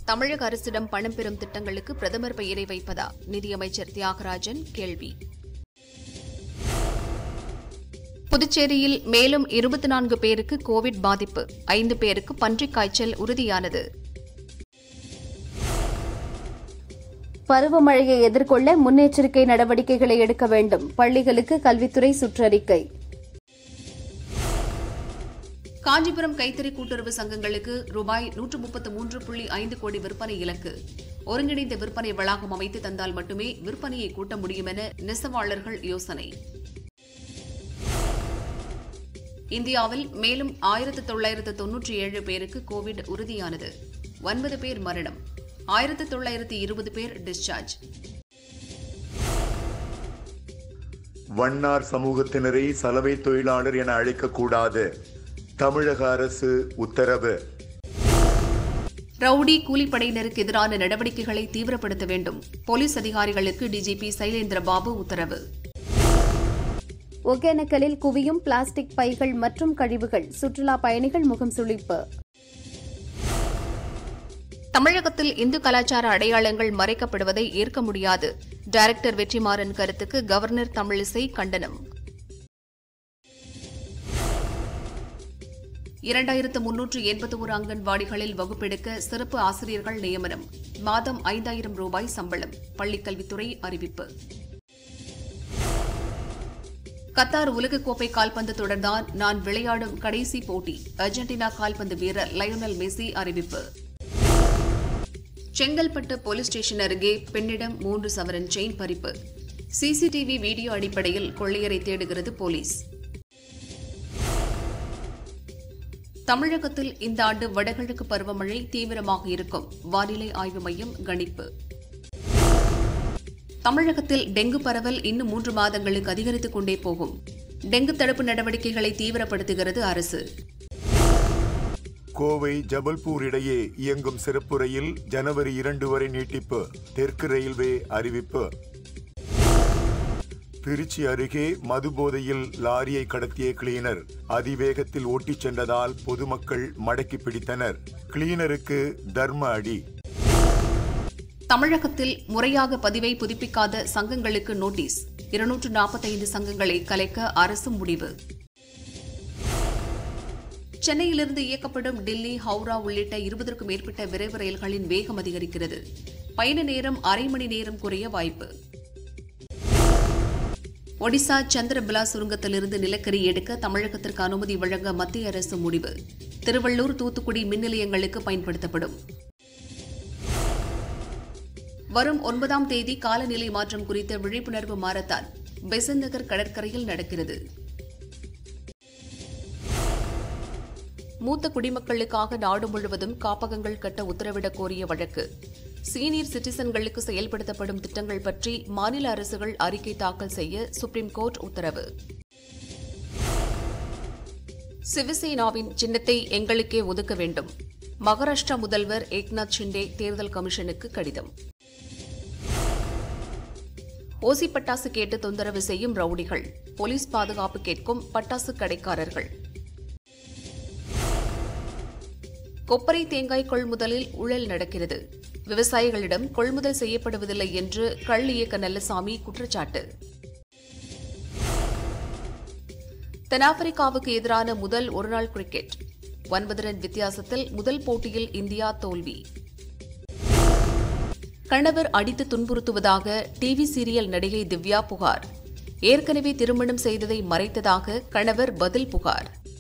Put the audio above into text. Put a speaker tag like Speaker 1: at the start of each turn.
Speaker 1: தமிழக அரசிடம் பணம் பெறும் திட்டங்களுக்கு பிரதமர் பெயரை வைப்பதா நிதியமைச்சர் தியாகராஜன் கேள்வி புதுச்சேரியில் மேலும் இருபத்தி நான்கு பேருக்கு கோவிட் பாதிப்பு ஐந்து பேருக்கு பன்றிக் காய்ச்சல் உறுதியானது
Speaker 2: பருவமழையை எதிர்கொள்ள முன்னெச்சரிக்கை நடவடிக்கைகளை எடுக்க வேண்டும் பள்ளிகளுக்கு கல்வித்துறை சுற்றறிக்கை
Speaker 1: காஞ்சிபுரம் கைத்தறி கூட்டுறவு சங்கங்களுக்கு ரூபாய் நூற்று முப்பத்து மூன்று புள்ளி ஐந்து கோடி விற்பனை இலக்கு ஒருங்கிணைந்த விற்பனை வளாகம் அமைத்து தந்தால் மட்டுமே விற்பனையை கூட்ட முடியும் என நெசவாளர்கள் யோசனை இந்தியாவில் மேலும் ஆயிரத்து தொள்ளாயிரத்து தொன்னூற்றி ஏழு பேருக்கு கோவிட் உறுதியானது ஒன்பது பேர் மரணம் ஆயிரத்து தொள்ளாயிரத்து இருபது பேர் டிஸ்சார்ஜ்
Speaker 3: வண்ணார் சமூகத்தினரை சலவை தொழிலாளர் என அழைக்கக்கூடாது தமிழக அரசு உத்தரவு
Speaker 1: ரவுடி கூலிப்படையினருக்கு எதிரான நடவடிக்கைகளை தீவிரப்படுத்த வேண்டும் போலீஸ் அதிகாரிகளுக்கு டிஜிபி சைலேந்திர பாபு உத்தரவு
Speaker 2: ஒகேனக்கலில் குவியும் பிளாஸ்டிக் பைகள் மற்றும் கழிவுகள் சுற்றுலா பயணிகள் முகம் சுளிப்பு
Speaker 1: தமிழகத்தில் இந்து கலாச்சார அடையாளங்கள் மறைக்கப்படுவதை ஏற்க முடியாது டைரக்டர் வெற்றிமாறன் கருத்துக்கு கவர்னர் தமிழிசை கண்டனம் இரண்டாயிரத்து முன்னூற்று எண்பத்தி ஒரு அங்கன்வாடிகளில் வகுப்பெடுக்க சிறப்பு ஆசிரியர்கள் நியமனம் மாதம் ஐந்தாயிரம் ரூபாய் சம்பளம் பள்ளிக்கல்வித்துறை அறிவிப்பு கத்தார் உலகக்கோப்பை கால்பந்து தொடர்தான் நான் விளையாடும் கடைசி போட்டி அர்ஜென்டினா கால்பந்து வீரர் லயோனல் மெஸ்ஸி அறிவிப்பு செங்கல்பட்டு போலீஸ் ஸ்டேஷன் அருகே பெண்ணிடம் மூன்று சவரன் செயின் பறிப்பு சிசிடிவி வீடியோ அடிப்படையில் கொள்ளையரை தேடுகிறது போலீஸ் தமிழகத்தில் இந்த ஆண்டு வடகிழக்கு பருவமழை தீவிரமாக இருக்கும் வானிலை ஆய்வு மையம் கணிப்பு தமிழகத்தில் டெங்கு பரவல் இன்னும் மூன்று மாதங்களுக்கு அதிகரித்துக் கொண்டே போகும் டெங்கு தடுப்பு நடவடிக்கைகளை தீவிரப்படுத்துகிறது அரசு
Speaker 3: கோவை ஜபல்பூர் இடையே இயங்கும் சிறப்பு ரயில் ஜனவரி இரண்டு வரை நீட்டிப்பு தெற்கு ரயில்வே அறிவிப்பு திருச்சி அருகே மதுபோதையில் லாரியை கடத்திய கிளீனர் அதிவேகத்தில் ஓட்டிச் சென்றதால் பொதுமக்கள் மடக்கி பிடித்தனர் கிளீனருக்கு தர்ம அடி
Speaker 1: தமிழகத்தில் முறையாக பதிவை புதுப்பிக்காத சங்கங்களுக்கு நோட்டீஸ் இருநூற்று நாற்பத்தைந்து சங்கங்களை கலைக்க அரசு முடிவு சென்னையிலிருந்து இயக்கப்படும் டில்லி ஹவுரா உள்ளிட்ட இருபதற்கும் மேற்பட்ட விரைவு ரயில்களின் வேகம் அதிகரிக்கிறது பயண நேரம் அரை மணி நேரம் குறைய வாய்ப்பு ஒடிசா சந்திரபிலா சுரங்கத்திலிருந்து நிலக்கரி எடுக்க தமிழகத்திற்கு அனுமதி வழங்க மத்திய அரசு முடிவு திருவள்ளூர் தூத்துக்குடி மின் நிலையங்களுக்கு பயன்படுத்தப்படும் வரும் ஒன்பதாம் தேதி காலநிலை மாற்றம் குறித்த விழிப்புணர்வு மாரத்தான் பெசன் நகர் கடற்கரையில் நடக்கிறது மூத்த குடிமக்களுக்காக நாடு முழுவதும் காப்பகங்கள் கட்ட உத்தரவிடக் கோரிய வழக்கு சீனியர் சிட்டிசன்களுக்கு செயல்படுத்தப்படும் திட்டங்கள் பற்றி மாநில அரசுகள் அறிக்கை தாக்கல் செய்ய சுப்ரீம் கோர்ட் உத்தரவு சிவசேனாவின் சின்னத்தை எங்களுக்கே ஒதுக்க வேண்டும் மகாராஷ்டிரா முதல்வர் ஏக்நாத் ஷிண்டே தேர்தல் கமிஷனுக்கு கடிதம் ஓசி பட்டாசு கேட்டு தொந்தரவு செய்யும் ரவுடிகள் போலீஸ் பாதுகாப்பு கேட்கும் பட்டாசு கடைக்காரர்கள் கொப்பரை தேங்காய் கொள்முதலில் ஊழல் நடக்கிறது விவசாயிகளிடம் கொள்முதல் செய்யப்படுவதில்லை என்று கள் இயக்க நல்லசாமி குற்றச்சாட்டு தென்னாப்பிரிக்காவுக்கு எதிரான முதல் ஒருநாள் கிரிக்கெட் ஒன்பது ரன் வித்தியாசத்தில் முதல் போட்டியில் இந்தியா தோல்வி கணவர் அடித்து துன்புறுத்துவதாக டிவி சீரியல் நடிகை திவ்யா புகார் ஏற்கனவே திருமணம் செய்ததை மறைத்ததாக கணவர் பதில் புகார்